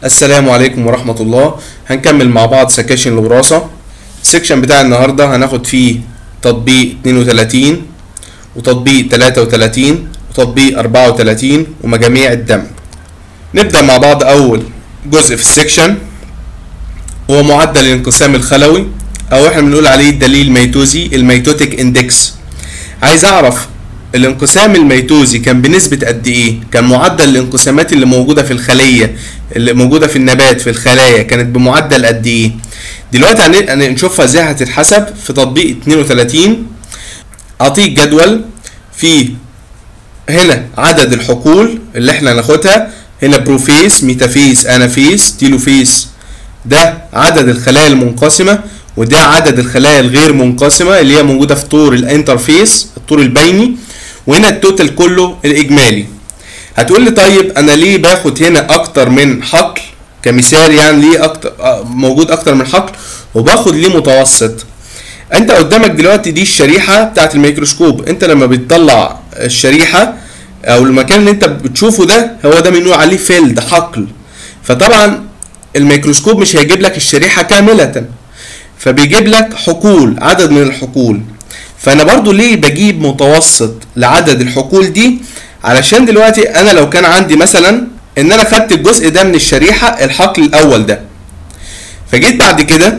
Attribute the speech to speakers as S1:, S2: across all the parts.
S1: السلام عليكم ورحمة الله هنكمل مع بعض سكاشن الوراثة السكشن بتاع النهاردة هناخد فيه تطبيق 32 وتطبيق 33 وتطبيق 34 ومجاميع الدم نبدأ مع بعض أول جزء في السكشن هو معدل الانقسام الخلوي أو احنا بنقول عليه الدليل الميتوزي الميتوتيك اندكس عايز أعرف الانقسام الميتوزي كان بنسبة قد ايه؟ كان معدل الانقسامات اللي موجودة في الخلية اللي موجودة في النبات في الخلايا كانت بمعدل قد ايه؟ دلوقتي هن- هنشوفها ازاي هتتحسب في تطبيق 32 اعطيك جدول فيه هنا عدد الحقول اللي احنا هناخدها هنا بروفيس ميتافيس انافيس تيلوفيس ده عدد الخلايا المنقسمة وده عدد الخلايا الغير منقسمة اللي هي موجودة في طور الانترفيس الطور البيني وهنا التوتال كله الإجمالي هتقول لي طيب أنا ليه باخد هنا أكتر من حقل كمثال يعني ليه أكتر آه، موجود أكتر من حقل وباخد ليه متوسط انت قدامك دلوقتي دي الشريحة بتاعت الميكروسكوب انت لما بتطلع الشريحة او المكان اللي انت بتشوفه ده هو ده بنقول عليه فيلد حقل فطبعا الميكروسكوب مش هيجيب لك الشريحة كاملة فبيجيب لك حقول عدد من الحقول فانا برضو ليه بجيب متوسط لعدد الحقول دي علشان دلوقتي انا لو كان عندي مثلا ان انا خدت الجزء ده من الشريحة الحقل الاول ده فجيت بعد كده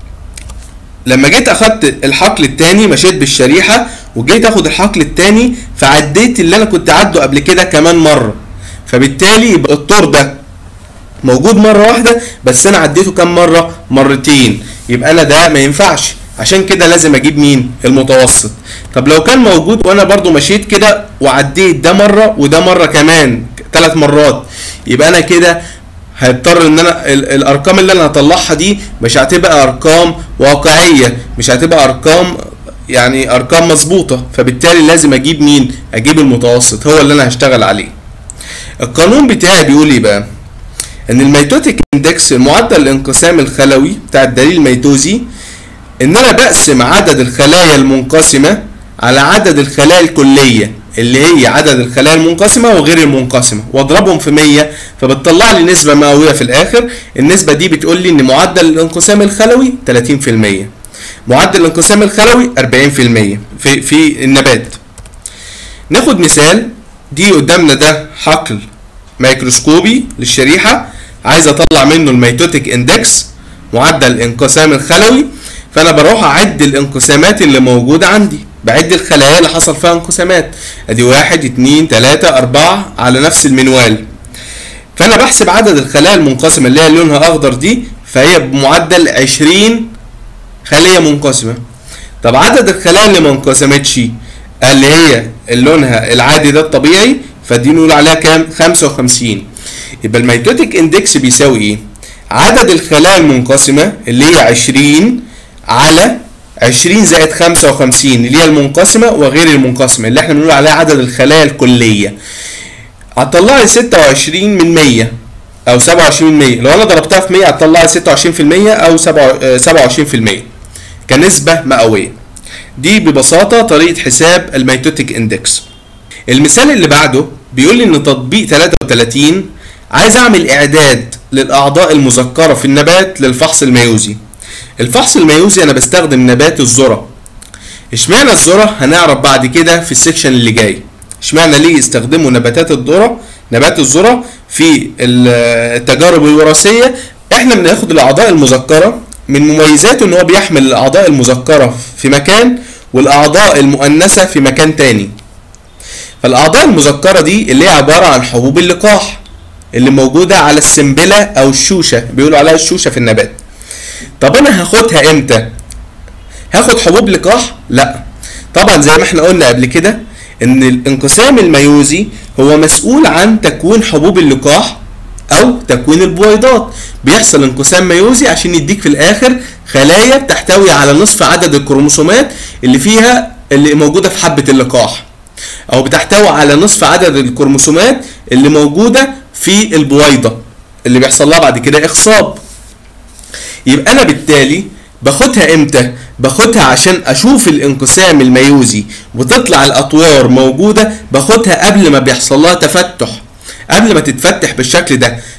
S1: لما جيت اخدت الحقل التاني مشيت بالشريحة وجيت اخد الحقل التاني فعديت اللي انا كنت عده قبل كده كمان مرة فبالتالي يبقى الطور ده موجود مرة واحدة بس انا عديته كام مرة مرتين يبقى انا ده ما ينفعش عشان كده لازم اجيب مين المتوسط طب لو كان موجود وانا برضو مشيت كده وعديت ده مرة وده مرة كمان ثلاث مرات يبقى انا كده هيضطر ان انا ال- الارقام اللي انا هطلعها دي مش هتبقى ارقام واقعية مش هتبقى ارقام يعني ارقام مظبوطة فبالتالي لازم اجيب مين اجيب المتوسط هو اللي انا هشتغل عليه القانون بتاعي بيقول ايه بقى ان الميتوتيك اندكس معدل الانقسام الخلوي بتاع الدليل الميتوزي ان انا بقسم عدد الخلايا المنقسمة على عدد الخلايا الكلية اللي هي عدد الخلايا المنقسمة وغير المنقسمة واضربهم في 100 فبتطلع لي نسبة مئوية في الاخر النسبة دي بتقول لي ان معدل الانقسام الخلوي 30% معدل الانقسام الخلوي 40% في في النبات ناخد مثال دي قدامنا ده حقل ميكروسكوبي للشريحة عايز اطلع منه الميتوتيك اندكس معدل الانقسام الخلوي فانا بروح اعد الانقسامات اللي موجودة عندي بعد الخلايا اللي حصل فيها انقسامات ادي واحد اتنين تلاتة اربعة على نفس المنوال فانا بحسب عدد الخلايا المنقسمة اللي هي لونها اخضر دي فهي بمعدل عشرين خلية منقسمة طب عدد الخلايا اللي ما انقسمتش اللي هي لونها العادي ده الطبيعي فدي نقول عليها كام 55 يبقى الميتوتيك اندكس بيساوي ايه عدد الخلايا المنقسمة اللي هي 20 على 20 زائد 55 اللي هي المنقسمة وغير المنقسمة اللي احنا بنقول عليها عدد الخلايا الكلية هتطلع لي 26 من 100 او 27 من 100 لو انا ضربتها في 100 هتطلع لي 26% او 27% كنسبة مئوية دي ببساطة طريقة حساب الميتوتيك اندكس المثال اللي بعده بيقول لي ان تطبيق 33 عايز اعمل اعداد للاعضاء المذكرة في النبات للفحص الميوزي الفحص الميوزي انا بستخدم نبات الذرة اشمعنى الذرة هنعرف بعد كده في السكشن اللي جاي اشمعنى ليه يستخدموا نباتات الذرة نبات الذرة في التجارب الوراثية احنا بناخد الاعضاء المذكرة من مميزاته ان هو بيحمل الاعضاء المذكرة في مكان والاعضاء المؤنثة في مكان تاني فالاعضاء المذكرة دي اللي هي عبارة عن حبوب اللقاح اللي موجودة على السنبلة او الشوشة بيقولوا عليها الشوشة في النبات طب انا هاخدها امتى هاخد حبوب لقاح لا طبعا زي ما احنا قلنا قبل كده ان الانقسام الميوزي هو مسؤول عن تكوين حبوب اللقاح او تكوين البويضات بيحصل انقسام ميوزي عشان يديك في الاخر خلايا بتحتوي على نصف عدد الكروموسومات اللي فيها اللي موجوده في حبه اللقاح او بتحتوي على نصف عدد الكروموسومات اللي موجوده في البويضه اللي بيحصل لها بعد كده اخصاب يبقى انا بالتالي باخدها امتى باخدها عشان اشوف الانقسام الميوزي وتطلع الاطوار موجوده باخدها قبل ما بيحصل لها تفتح قبل ما تتفتح بالشكل ده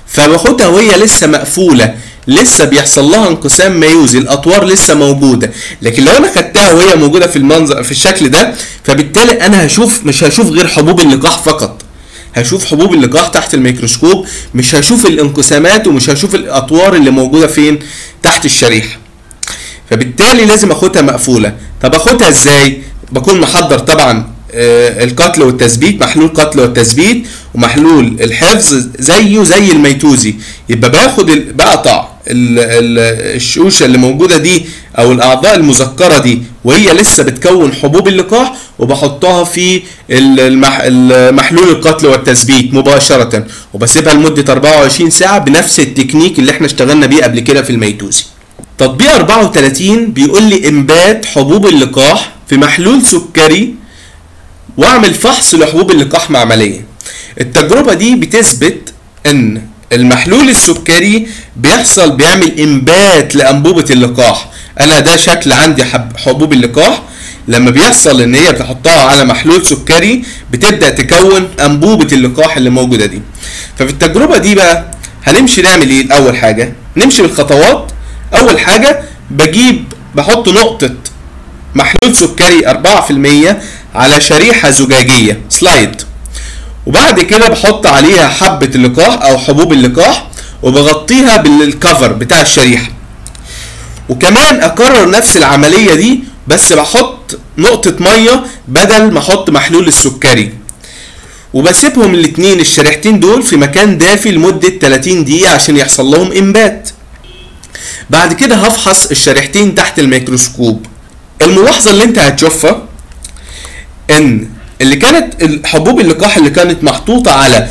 S1: فباخدها وهي لسه مقفوله لسه بيحصل لها انقسام ميوزي الاطوار لسه موجوده لكن لو انا خدتها وهي موجوده في المنظر في الشكل ده فبالتالي انا هشوف مش هشوف غير حبوب اللقاح فقط هشوف حبوب اللقاح تحت الميكروسكوب مش هشوف الانقسامات ومش هشوف الاطوار اللي موجوده فين تحت الشريحه فبالتالي لازم اخدها مقفوله طب اخدها ازاي بكون محضر طبعا آه، القتل والتثبيت محلول قتل والتثبيت ومحلول الحفظ زيه زي الميتوزي يبقى باخد ال- بقطع ال- ال- الشوشه اللي موجوده دي او الاعضاء المذكره دي وهي لسه بتكون حبوب اللقاح وبحطها في ال- المح المحلول القتل والتثبيت مباشره وبسيبها لمده 24 ساعه بنفس التكنيك اللي احنا اشتغلنا بيه قبل كده في الميتوزي تطبيق 34 بيقول لي انبات حبوب اللقاح في محلول سكري واعمل فحص لحبوب اللقاح معمليا التجربة دي بتثبت ان المحلول السكري بيحصل بيعمل انبات لانبوبة اللقاح انا ده شكل عندي حب حبوب اللقاح لما بيحصل ان هي بتحطها على محلول سكري بتبدا تكون انبوبه اللقاح اللي موجوده دي ففي التجربه دي بقى هنمشي نعمل ايه اول حاجه نمشي بالخطوات اول حاجه بجيب بحط نقطه محلول سكري 4% على شريحه زجاجيه سلايد وبعد كده بحط عليها حبه اللقاح او حبوب اللقاح وبغطيها بالكفر بتاع الشريحه وكمان اكرر نفس العمليه دي بس بحط نقطه ميه بدل ما احط محلول السكري وبسيبهم الاتنين الشريحتين دول في مكان دافي لمده 30 دقيقه عشان يحصل لهم انبات بعد كده هفحص الشريحتين تحت الميكروسكوب الملاحظه اللي انت هتشوفها ان اللي كانت الحبوب اللقاح اللي كانت محطوطه على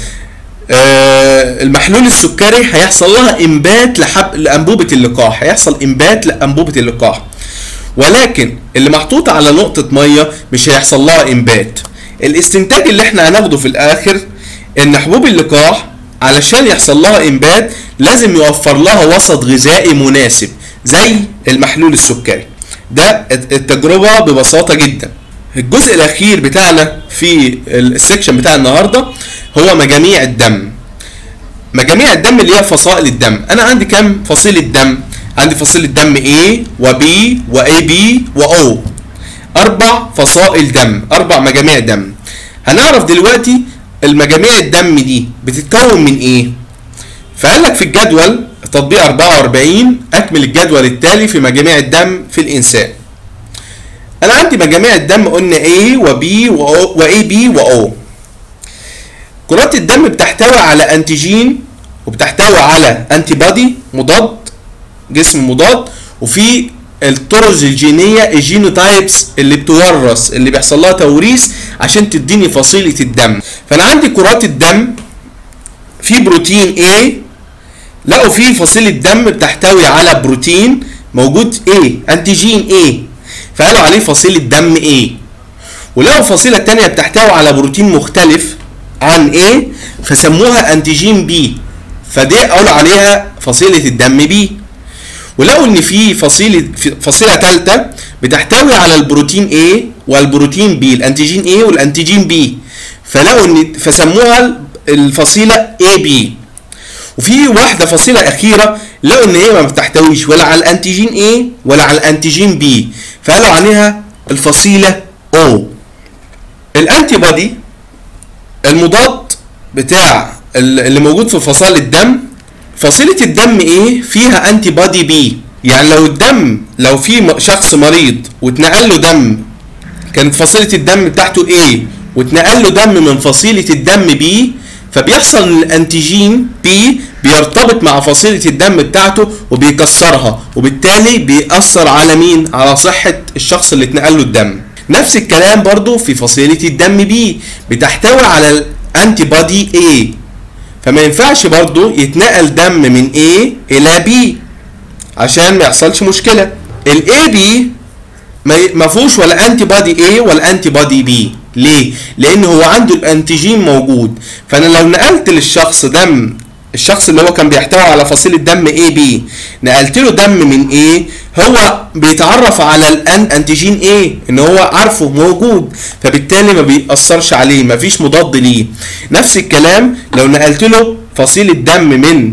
S1: آه، المحلول السكري هيحصل لها انبات لحب لانبوبه اللقاح هيحصل انبات لانبوبه اللقاح ولكن اللي محطوطه على نقطه ميه مش هيحصل لها انبات الاستنتاج اللي احنا هناخده في الاخر ان حبوب اللقاح علشان يحصل لها انبات لازم يوفر لها وسط غذائي مناسب زي المحلول السكري ده التجربه ببساطه جدا الجزء الاخير بتاعنا في السكشن بتاع النهارده هو مجاميع الدم مجاميع الدم اللي هي فصائل الدم انا عندي كام فصيله دم عندي فصيله دم A و B و AB و O اربع فصائل دم اربع مجاميع دم هنعرف دلوقتي المجاميع الدم دي بتتكون من ايه فقال لك في الجدول تطبيق 44 اكمل الجدول التالي في مجاميع الدم في الانسان انا عندي مجاميع الدم قلنا A و B و O و AB و O كرات الدم بتحتوي على انتيجين وبتحتوي على انتي بادي مضاد جسم مضاد وفي الطرز الجينيه الجينوتايبس اللي بتورث اللي بيحصل لها توريث عشان تديني فصيله الدم فانا عندي كرات الدم في بروتين A لقوا في فصيله دم بتحتوي على بروتين موجود A انتيجين A فقالوا عليه فصيله دم A ولقوا فصيله تانية بتحتوي على بروتين مختلف عن A فسموها انتيجين B فدي قالوا عليها فصيله الدم B ولقوا ان في فصيله في فصيله ثالثه بتحتوي على البروتين A والبروتين B الانتيجين A والانتيجين B فلقوا ان فسموها الفصيله AB وفي واحده فصيله اخيره لقوا ان هي ما بتحتويش ولا على الانتيجين A ولا على الانتيجين B فقالوا عليها الفصيله O الانتي بودي المضاد بتاع اللي موجود في فصائل الدم فصيلة الدم ايه فيها انتي بادي بي يعني لو الدم لو في شخص مريض واتنقل له دم كانت فصيلة الدم بتاعته A واتنقل له دم من فصيلة الدم B فبيحصل ان الانتيجين B بيرتبط مع فصيلة الدم بتاعته وبيكسرها وبالتالي بيأثر على مين؟ على صحة الشخص اللي اتنقل له الدم. نفس الكلام برضو في فصيلة الدم B بتحتوي على الانتي بادي A فما ينفعش برضو يتنقل دم من A إلى B عشان ما يحصلش مشكلة. ال AB ما فيهوش ولا انتي بادي A ولا انتي بادي B ليه؟ لأن هو عنده الأنتيجين موجود فأنا لو نقلت للشخص دم الشخص اللي هو كان بيحتوي على فصيلة دم A B نقلت له دم من A هو بيتعرف على الانتيجين A ان هو عارفه موجود فبالتالي ما بيأثرش عليه مفيش مضاد ليه نفس الكلام لو نقلت له فصيلة دم من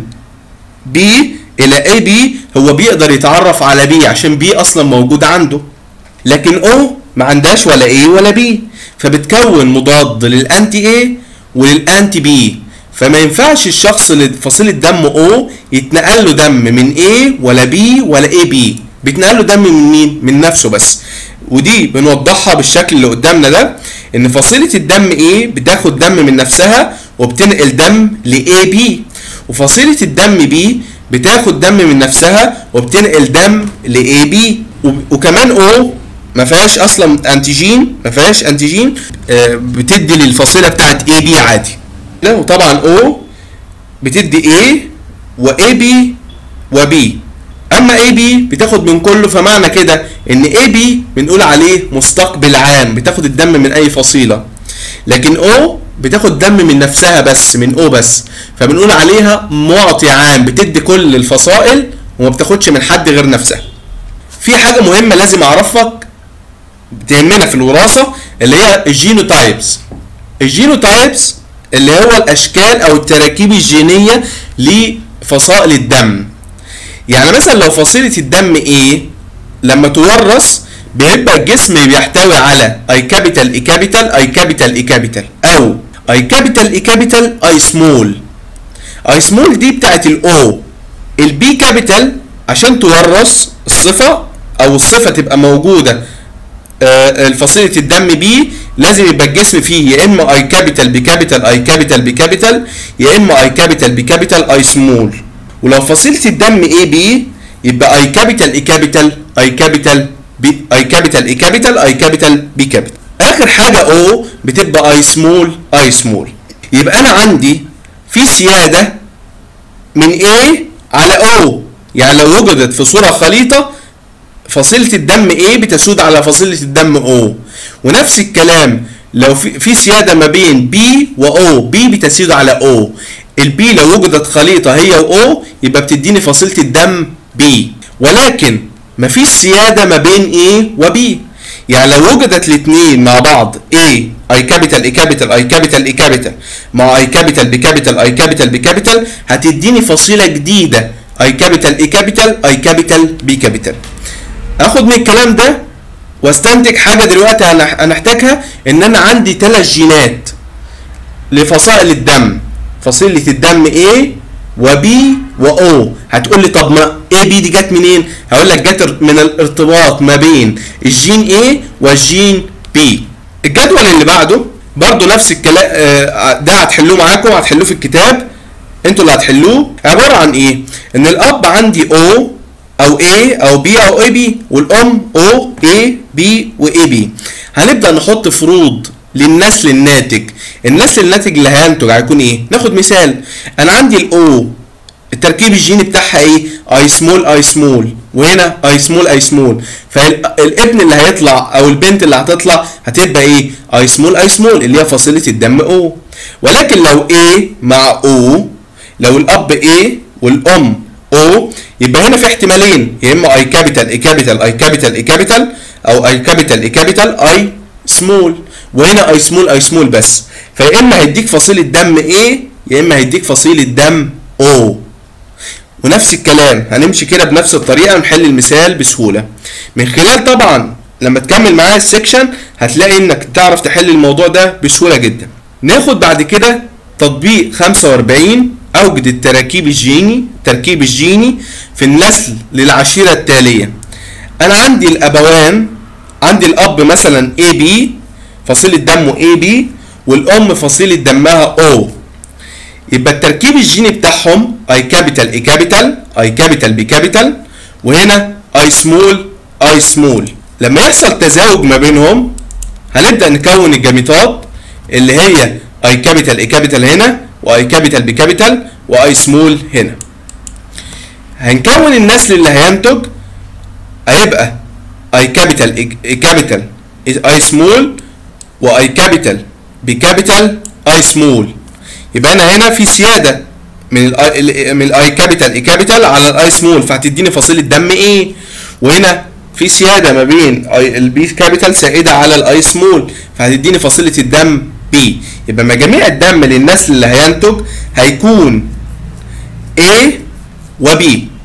S1: بي الى اي بي هو بيقدر يتعرف على بي عشان بي اصلا موجود عنده لكن او ما عندهاش ولا ايه ولا بي فبتكون مضاد للانتي ايه وللانتي بي فما ينفعش الشخص اللي فصيلة دم او يتنقل له دم من ايه ولا بي ولا اي بي بيتنقل له دم من مين من نفسه بس ودي بنوضحها بالشكل اللي قدامنا ده ان فصيلة الدم ايه بتاخد دم من نفسها وبتنقل دم لاي بي وفصيلة الدم بي بتاخد دم من نفسها وبتنقل دم لاي بي وكمان او ما فيهاش اصلا انتيجين ما فيهاش انتيجين آه، بتدي للفصيله بتاعت اي بي عادي لا وطبعا او بتدي A واي بي وبي اما اي بي بتاخد من كله فمعنى كده ان اي بي بنقول عليه مستقبل عام بتاخد الدم من اي فصيله لكن او بتاخد دم من نفسها بس من او بس فبنقول عليها معطي عام بتدي كل الفصائل وما بتاخدش من حد غير نفسها في حاجه مهمه لازم اعرفك بتهمنا في الوراثه اللي هي الجينوتايبس الجينوتايبس اللي هو الاشكال او التراكيب الجينيه لفصائل الدم يعني مثلا لو فصيله الدم A لما تورث بيبقى الجسم بيحتوي على اي كابيتال اي كابيتال اي كابيتال اي كابيتال او اي كابيتال اي كابيتال اي سمول اي سمول دي بتاعت الاو البي كابيتال عشان تورث الصفه او الصفه تبقى موجوده آه، الفصيله الدم بي لازم يبقى الجسم فيه يا اما اي كابيتال بكابيتال اي كابيتال بكابيتال يا اما اي كابيتال بكابيتال اي سمول ولو فصيله الدم اي بي يبقى اي كابيتال اي كابيتال اي كابيتال بي اي كابيتال اي كابيتال اي كابيتال بي كابيتال اخر حاجه او بتبقى اي سمول اي سمول يبقى انا عندي في سياده من A على O يعني لو وجدت في صوره خليطه فصيلة الدم A بتسود على فصيلة الدم O ونفس الكلام لو في, في سيادة ما بين B و O B بتسود على O البي لو وجدت خليطة هي و O يبقى بتديني فصيلة الدم B ولكن مفيش سيادة ما بين A و B يعني لو وجدت الاثنين مع بعض A اي كابيتال اي كابيتال اي كابيتال اي كابيتال مع اي كابيتال بكابيتال اي كابيتال بكابيتال هتديني فصيلة جديدة اي كابيتال اي كابيتال اي كابيتال بي كابيتال اخد من الكلام ده واستنتج حاجه دلوقتي هنح- هنحتاجها ان انا عندي ثلاث جينات لفصائل الدم فصيله الدم A وB وO هتقول لي طب ما A B دي جت منين هقول لك جت من الارتباط ما بين الجين A والجين B الجدول اللي بعده برضو نفس الكلام آه، ده هتحلوه معاكم هتحلوه في الكتاب انتوا اللي هتحلوه عباره عن ايه ان الاب عندي O او A او B او AB والام O A B و AB هنبدا نحط فروض للنسل الناتج النسل الناتج اللي هينتج هيكون ايه ناخد مثال انا عندي الاو التركيب الجيني بتاعها ايه اي سمول اي سمول وهنا اي سمول اي سمول فالابن اللي هيطلع او البنت اللي هتطلع هتبقى ايه اي سمول اي سمول اللي هي فصيله الدم او ولكن لو A مع O لو الاب A والام O يبقى هنا في احتمالين يا اما اي كابيتال اي كابيتال اي كابيتال اي كابيتال او اي كابيتال اي كابيتال اي سمول وهنا اي سمول اي سمول بس فيا اما هيديك فصيله دم A يا اما هيديك فصيله دم O ونفس الكلام هنمشي كده بنفس الطريقه ونحل المثال بسهوله من خلال طبعا لما تكمل معايا السكشن هتلاقي انك تعرف تحل الموضوع ده بسهوله جدا ناخد بعد كده تطبيق 45 اوجد التراكيب الجيني التركيب الجيني في النسل للعشيره التاليه انا عندي الابوان عندي الاب مثلا اي بي فصيله دمه اي بي والام فصيله دمها او يبقى التركيب الجيني بتاعهم اي كابيتال اي كابيتال اي كابيتال بي كابيتال وهنا اي سمول اي سمول لما يحصل تزاوج ما بينهم هنبدا نكون الجاميتات اللي هي اي كابيتال اي كابيتال هنا واي كابيتال بي كابيتال واي سمول هنا هنكون النسل اللي هينتج هيبقى اي كابيتال اي كابيتال اي سمول واي كابيتال بي كابيتال اي سمول يبقى انا هنا في سياده من الاي من الاي كابيتال اي كابيتال على الاي سمول فهتديني فصيله دم ايه وهنا في سياده ما بين البي كابيتال سائده على الاي سمول فهتديني فصيله الدم بي يبقى مجاميع الدم للنسل اللي هينتج هيكون A و B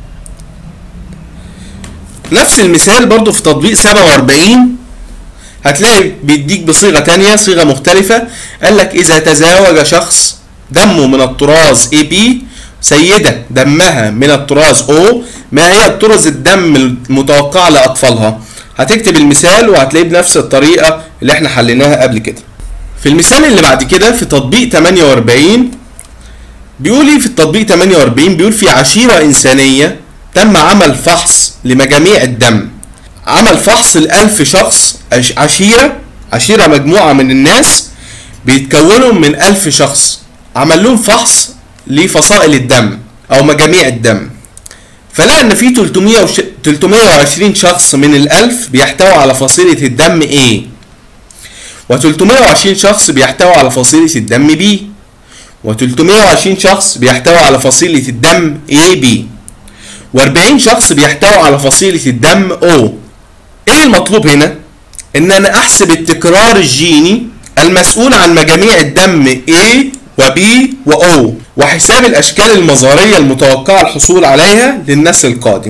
S1: نفس المثال برضو في تطبيق 47 هتلاقي بيديك بصيغة تانية صيغة مختلفة قال لك إذا تزاوج شخص دمه من الطراز AB سيدة دمها من الطراز O ما هي الطرز الدم المتوقعة لأطفالها هتكتب المثال وهتلاقيه بنفس الطريقة اللي احنا حليناها قبل كده في المثال اللي بعد كده في تطبيق 48 بيقول ايه في التطبيق 48 بيقول في عشيرة إنسانية تم عمل فحص لمجاميع الدم عمل فحص لألف شخص عشيرة عشيرة مجموعة من الناس بيتكونوا من ألف شخص عمل لهم فحص لفصائل الدم أو مجاميع الدم فلقى إن في 300 وش... 320 شخص من الألف بيحتوي على فصيلة الدم A و320 شخص بيحتوي على فصيلة الدم B و320 شخص بيحتوي على فصيلة الدم AB و40 شخص بيحتوي على فصيلة الدم O ايه المطلوب هنا ان انا احسب التكرار الجيني المسؤول عن مجاميع الدم A و B و O وحساب الاشكال المظهرية المتوقعة الحصول عليها للنسل القادم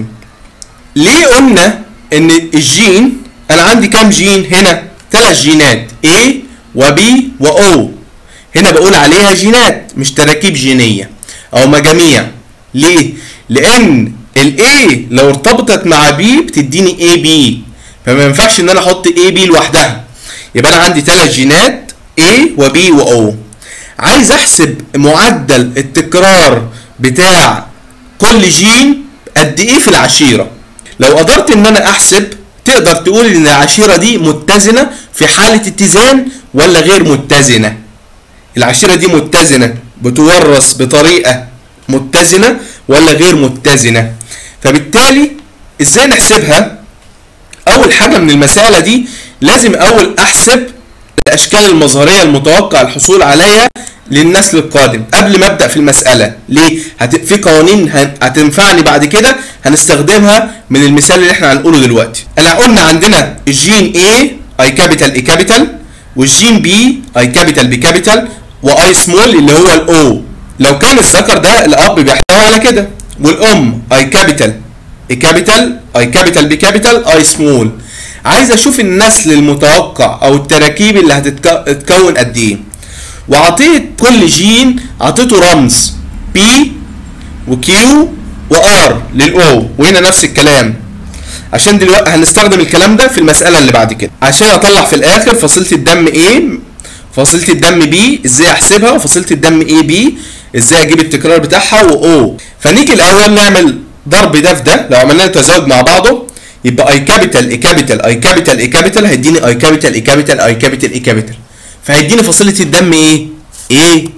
S1: ليه قلنا ان الجين انا عندي كام جين هنا ثلاث جينات A و B و O هنا بقول عليها جينات مش تراكيب جينية او مجاميع ليه لان ال A لو ارتبطت مع B بتديني AB فما ينفعش ان انا احط AB لوحدها يبقى انا عندي ثلاث جينات A و B و O عايز احسب معدل التكرار بتاع كل جين قد ايه في العشيرة لو قدرت ان انا احسب تقدر تقول ان العشيرة دي متزنة في حالة اتزان ولا غير متزنة العشيرة دي متزنة بتورث بطريقة متزنة ولا غير متزنة فبالتالي ازاي نحسبها اول حاجة من المسألة دي لازم اول احسب الاشكال المظهرية المتوقع الحصول عليها للنسل القادم قبل ما ابدا في المساله ليه هت... في قوانين هتنفعني بعد كده هنستخدمها من المثال اللي احنا هنقوله دلوقتي انا قلنا عندنا الجين A اي كابيتال اي كابيتال والجين B اي كابيتال بي كابيتال واي سمول اللي هو الاو لو كان الذكر ده الاب بيحتوي على كده والام اي كابيتال اي كابيتال اي كابيتال بي كابيتال اي سمول عايز اشوف النسل المتوقع او التراكيب اللي هتتكون قد ايه وعطيت كل جين عطيته رمز P وQ وR للأو وهنا نفس الكلام عشان دلوقتي هنستخدم الكلام ده في المسألة اللي بعد كده عشان أطلع في الآخر فصيلة الدم A فصيلة الدم B ازاي أحسبها وفصيلة الدم AB ازاي أجيب التكرار بتاعها وO فنيجي الأول نعمل ضرب ده في ده لو عملنا تزاوج مع بعضه يبقى اي كابيتال اي كابيتال اي كابيتال اي كابيتال هيديني اي كابيتال اي كابيتال اي كابيتال اي كابيتال فهيديني فصيلة الدم ايه؟ ايه؟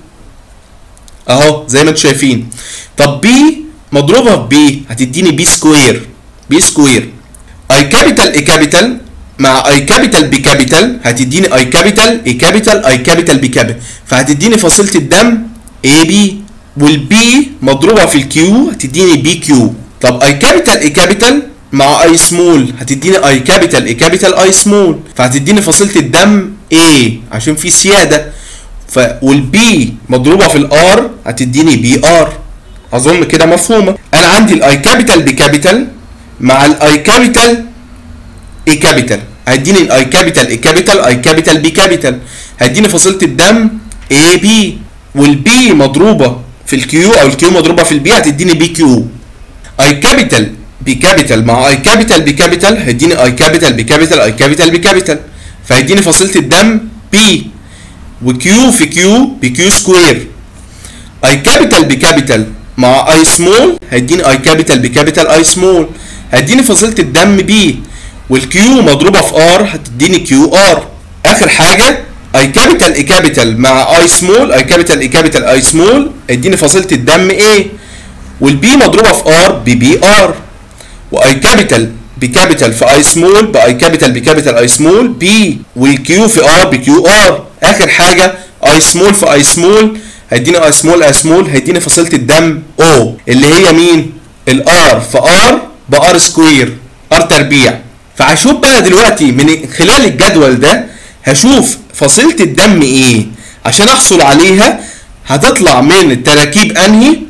S1: اهو زي ما انتم شايفين طب بي مضروبة في بي هتديني بي سكوير بي سكوير اي كابيتال اي كابيتال مع اي كابيتال بي كابيتال هتديني اي كابيتال اي كابيتال اي كابيتال بي كابيتال فهتديني فصيلة الدم اي بي والبي مضروبة في الكيو هتديني بي كيو طب اي كابيتال اي كابيتال مع اي سمول هتديني اي كابيتال اي كابيتال اي سمول فهتديني فصيله الدم A عشان في سياده ف والبي مضروبه في الار هتديني بي ار اظن كده مفهومه انا عندي الاي كابيتال بي كابيتال مع الاي كابيتال اي كابيتال هيديني الاي كابيتال اي كابيتال اي كابيتال بي كابيتال هيديني فصيله الدم اي بي والبي مضروبه في الكيو او الكيو مضروبه في البي هتديني بي كيو اي كابيتال بي كابيتال مع اي كابيتال بي كابيتال هيديني اي كابيتال بي كابيتال اي كابيتال بي كابيتال فهيديني فصيله الدم بي وكيو في كيو بكيو سكوير اي كابيتال بي كابيتال مع اي سمول هيديني اي كابيتال بي كابيتال اي سمول هيديني فصيله الدم بي والكيو مضروبه في ار هتديني كيو ار اخر حاجه اي كابيتال اي كابيتال مع اي سمول اي كابيتال اي كابيتال اي سمول هيديني فصيله الدم ايه والبي مضروبه في ار بي بي ار واي كابيتال بكابيتال في اي سمول باي كابيتال بكابيتال اي سمول بي والكيو في ار بكيو ار اخر حاجه اي سمول في اي سمول هيديني اي سمول اي سمول هيديني فصيله الدم او اللي هي مين الار في ار بار سكوير ار تربيع فهشوف بقى دلوقتي من خلال الجدول ده هشوف فصيله الدم ايه عشان احصل عليها هتطلع من التراكيب انهي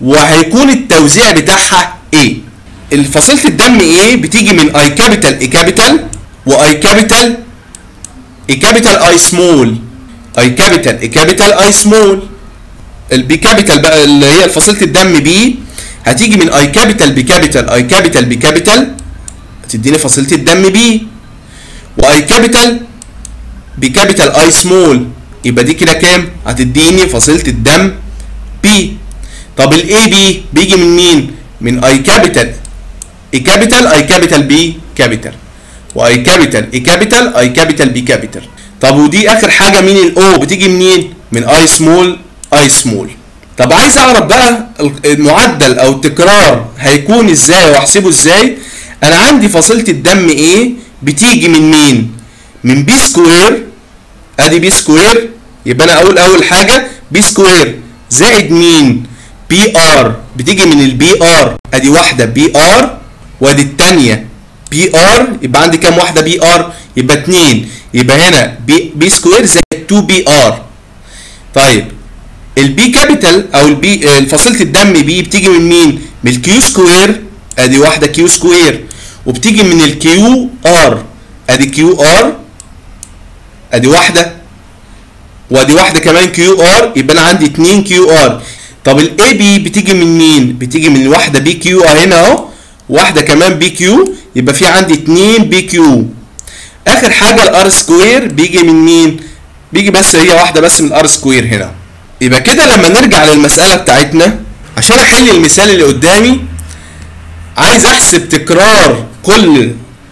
S1: وهيكون التوزيع بتاعها ايه الفصيلة الدم ايه بتيجي من اي كابيتال اي كابيتال واي كابيتال اي كابيتال اي سمول اي كابيتال اي كابيتال اي سمول البي كابيتال بقى اللي هي فصيلة الدم بي هتيجي من اي كابيتال بي كابيتال اي كابيتال بي كابيتال هتديني فصيلة الدم بي واي كابيتال بي كابيتال اي سمول يبقى دي كده كام هتديني فصيلة الدم بي طب الاي بي بيجي من مين من اي كابيتال اي كابيتال اي كابيتال بي كابيتال واي كابيتال اي كابيتال اي كابيتال بي كابيتال طب ودي اخر حاجه مين الاو بتيجي منين من اي سمول اي سمول طب عايز اعرف بقى المعدل او التكرار هيكون ازاي واحسبه ازاي انا عندي فصيله الدم ايه بتيجي من مين من بي سكوير ادي بي سكوير يبقى انا اقول اول حاجه بي سكوير زائد مين بي ار بتيجي من البي ار ادي واحده بي ار وادي الثانيه بي ار يبقى عندي كام واحده بي ار يبقى 2 يبقى هنا بي بي سكوير زائد 2 بي ار طيب البي كابيتال او البي فصيله الدم بي بتيجي من مين من الكيو سكوير ادي واحده كيو سكوير وبتيجي من الكيو ار ادي كيو ار ادي واحده وادي واحده كمان كيو ار يبقى انا عندي 2 كيو ار طب الاي بي بتيجي من مين بتيجي من واحده بي كيو هنا اهو واحده كمان بي كيو يبقى في عندي 2 بي كيو اخر حاجه الار سكوير بيجي من مين بيجي بس هي واحده بس من الار سكوير هنا يبقى كده لما نرجع للمساله بتاعتنا عشان احل المثال اللي قدامي عايز احسب تكرار كل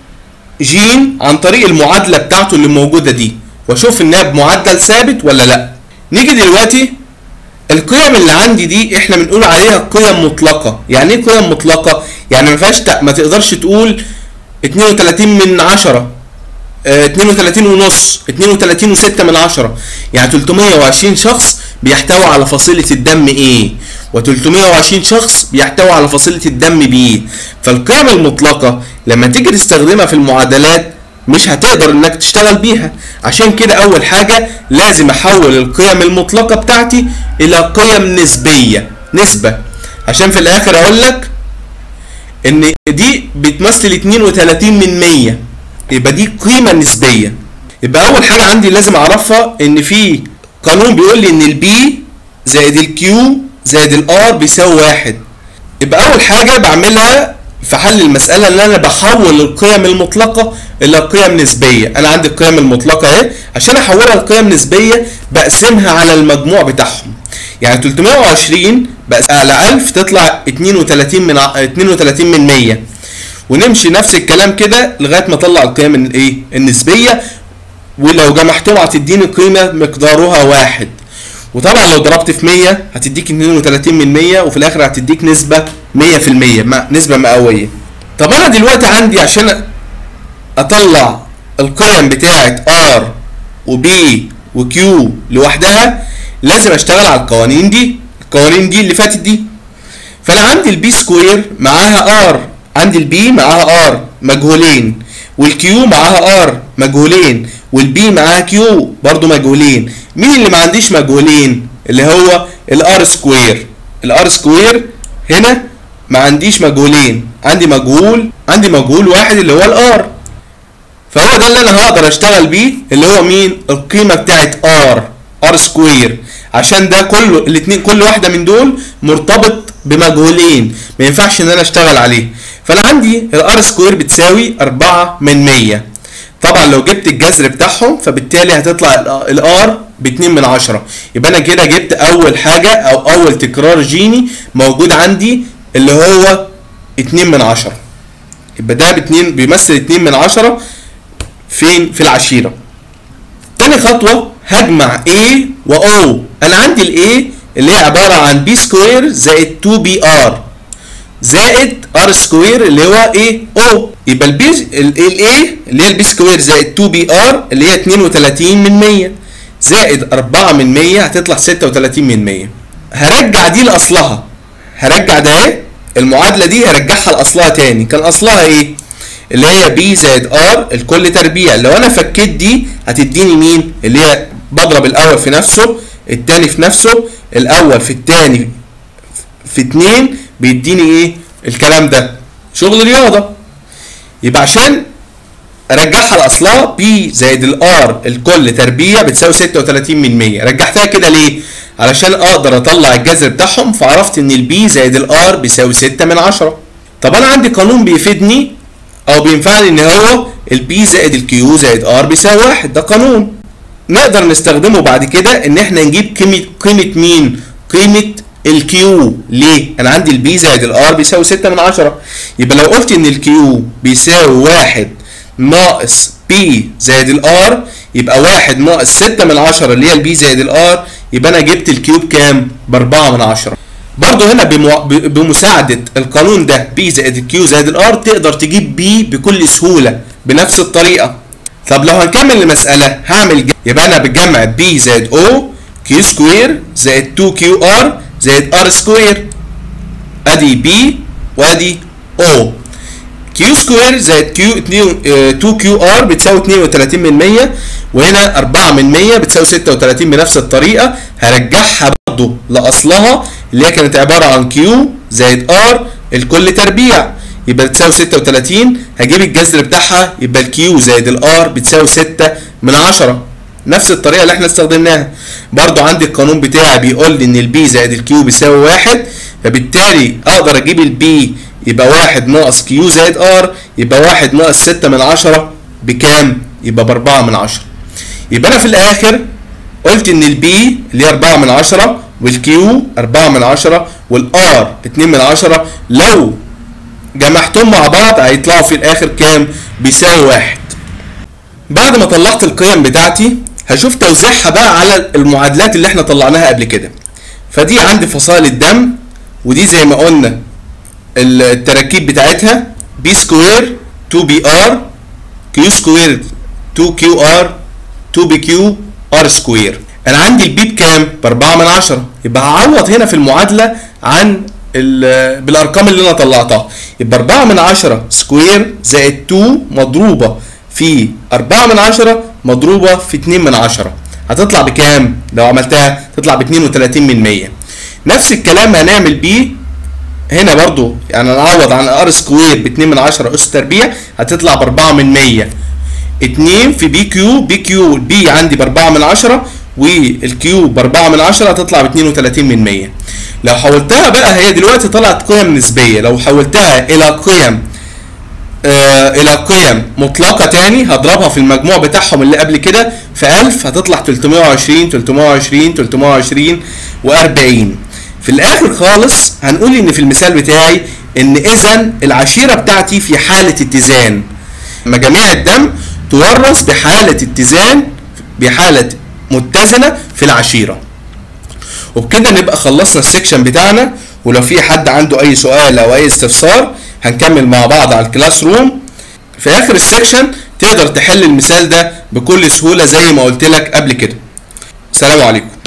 S1: جين عن طريق المعادله بتاعته اللي موجوده دي واشوف انها بمعدل ثابت ولا لا نيجي دلوقتي القيم اللي عندي دي احنا بنقول عليها قيم مطلقه يعني ايه قيم مطلقه يعني ما فيهاش ما تقدرش تقول 32 من 10 اه 32 ونص 32 و6 من 10 يعني 320 شخص بيحتوي على فصيلة الدم A و320 شخص بيحتوي على فصيلة الدم B فالقيم المطلقة لما تيجي تستخدمها في المعادلات مش هتقدر انك تشتغل بيها عشان كده اول حاجة لازم احول القيم المطلقة بتاعتي الى قيم نسبية نسبة عشان في الاخر اقول لك ان دي بتمثل 32 من 100 يبقى دي قيمة نسبية يبقى اول حاجة عندي لازم اعرفها ان في قانون بيقول لي ان البي زائد الكيو زائد الار بيساوي واحد يبقى اول حاجة بعملها في حل المسألة ان انا بحول القيم المطلقة الى قيم نسبية انا عندي القيم المطلقة اهي عشان احولها لقيم نسبية بقسمها على المجموع بتاعهم يعني 320 بقسم على 1000 تطلع 32 من 32 من 100 ونمشي نفس الكلام كده لغايه ما اطلع القيم الايه النسبيه ولو جمعتهم هتديني قيمه مقدارها واحد وطبعا لو ضربت في 100 هتديك 32 من 100 وفي الاخر هتديك نسبه 100% مع نسبه مئويه طب انا دلوقتي عندي عشان اطلع القيم بتاعه R وB وQ لوحدها لازم اشتغل على القوانين دي القوانين دي اللي فاتت دي فانا عندي البي سكوير معاها ار عندي البي معاها ار مجهولين والكيو معاها ار مجهولين والبي معاها كيو برضو مجهولين مين اللي ما عنديش مجهولين اللي هو الار سكوير الار سكوير هنا ما عنديش مجهولين عندي مجهول عندي مجهول واحد اللي هو الار فهو ده اللي انا هقدر اشتغل بيه اللي هو مين القيمه بتاعت ار ار سكوير عشان ده كله الاثنين كل واحده من دول مرتبط بمجهولين ما ينفعش ان انا اشتغل عليه فانا عندي الار سكوير بتساوي 4 من 100 طبعا لو جبت الجذر بتاعهم فبالتالي هتطلع الار ب 2 من 10 يبقى انا كده جبت اول حاجه او اول تكرار جيني موجود عندي اللي هو 2 من 10 يبقى ده ب 2 بيمثل 2 من 10 فين في العشيره تاني خطوه هجمع A و O انا عندي ال A اللي هي عباره عن B سكوير زائد 2 BR زائد R سكوير اللي هو ايه O يبقى ال B ال A اللي هي ال B سكوير زائد 2 BR اللي هي 32 من 100 زائد 4 من 100 هتطلع 36 من 100 هرجع دي لاصلها هرجع ده ايه المعادله دي هرجعها لاصلها تاني كان اصلها ايه اللي هي بي زائد ار الكل تربيع لو انا فكيت دي هتديني مين اللي هي بضرب الاول في نفسه التاني في نفسه الاول في التاني في 2 بيديني ايه الكلام ده شغل رياضه يبقى عشان ارجعها لاصلها بي زائد الار الكل تربيع بتساوي 36 من 100 رجعتها كده ليه علشان اقدر اطلع الجذر بتاعهم فعرفت ان البي زائد الار بيساوي 6 من 10 طب انا عندي قانون بيفيدني او بينفعني ان هو البي زائد الكيو زائد ار بيساوي 1 ده قانون نقدر نستخدمه بعد كده ان احنا نجيب قيمه قيمه مين قيمه الكيو ليه انا عندي البي زائد الار بيساوي 6 من 10 يبقى لو قلت ان الكيو بيساوي 1 ناقص بي زائد الار يبقى 1 ناقص 6 من 10 اللي هي البي زائد الار يبقى انا جبت الكيو بكام ب 4 من 10 برضه هنا بمو... بمساعدة القانون ده بي زائد الكيو زائد الار تقدر تجيب بي بكل سهولة بنفس الطريقة طب لو هنكمل المسألة هعمل ج... يبقى أنا بجمع بي زائد او كيو سكوير زائد 2 كيو ار زائد ار سكوير ادي بي وادي او كيو سكوير زائد كيو 2 كيو ار بتساوي 32 من 100 وهنا 4 من 100 بتساوي 36 بنفس الطريقة هرجعها برضه لأصلها اللي هي كانت عبارة عن كيو زائد ار الكل تربيع يبقى بتساوي 36 هجيب الجذر بتاعها يبقى الكيو زائد الار بتساوي 6 من 10 نفس الطريقة اللي احنا استخدمناها برضو عندي القانون بتاعي بيقول لي ان البي زائد الكيو بيساوي واحد فبالتالي اقدر اجيب البي يبقى واحد ناقص كيو زائد ار يبقى واحد ناقص ستة من عشرة بكام؟ يبقى باربعة من عشرة يبقى انا في الاخر قلت ان البي اللي هي اربعة من عشرة والكيو اربعة من عشرة والار اتنين من عشرة لو جمعتهم مع بعض هيطلعوا في الاخر كام؟ بيساوي واحد بعد ما طلعت القيم بتاعتي هشوف توزيعها بقى على المعادلات اللي احنا طلعناها قبل كده فدي عندي فصائل الدم ودي زي ما قلنا التراكيب بتاعتها بي سكوير 2 بي ار كيو سكوير 2 كيو ار 2 بي كيو ار سكوير انا عندي البي بكام ب 4 من 10 يبقى هعوض هنا في المعادله عن بالارقام اللي انا طلعتها يبقى 4 من 10 سكوير زائد 2 مضروبه في 4 من 10 مضروبه في 2 من 10 هتطلع بكام لو عملتها تطلع ب 32 من 100 نفس الكلام هنعمل بيه هنا برضو يعني نعوض عن ار سكوير ب 2 من 10 اس تربيع هتطلع ب 4 من 100 2 في بي كيو بي كيو البي عندي ب 4 من 10 والكيو ب 4 من 10 هتطلع ب 32 من 100 لو حولتها بقى هي دلوقتي طلعت قيم نسبيه لو حولتها الى قيم آه الى قيم مطلقه تاني هضربها في المجموع بتاعهم اللي قبل كده في 1000 هتطلع 320 320 320 و40 في الاخر خالص هنقول ان في المثال بتاعي ان اذا العشيره بتاعتي في حاله اتزان مجاميع الدم تورث بحاله اتزان بحاله متزنه في العشيره وبكده نبقى خلصنا السكشن بتاعنا ولو في حد عنده اي سؤال او اي استفسار هنكمل مع بعض على الكلاس روم في اخر السكشن تقدر تحل المثال ده بكل سهوله زي ما قلت لك قبل كده سلام عليكم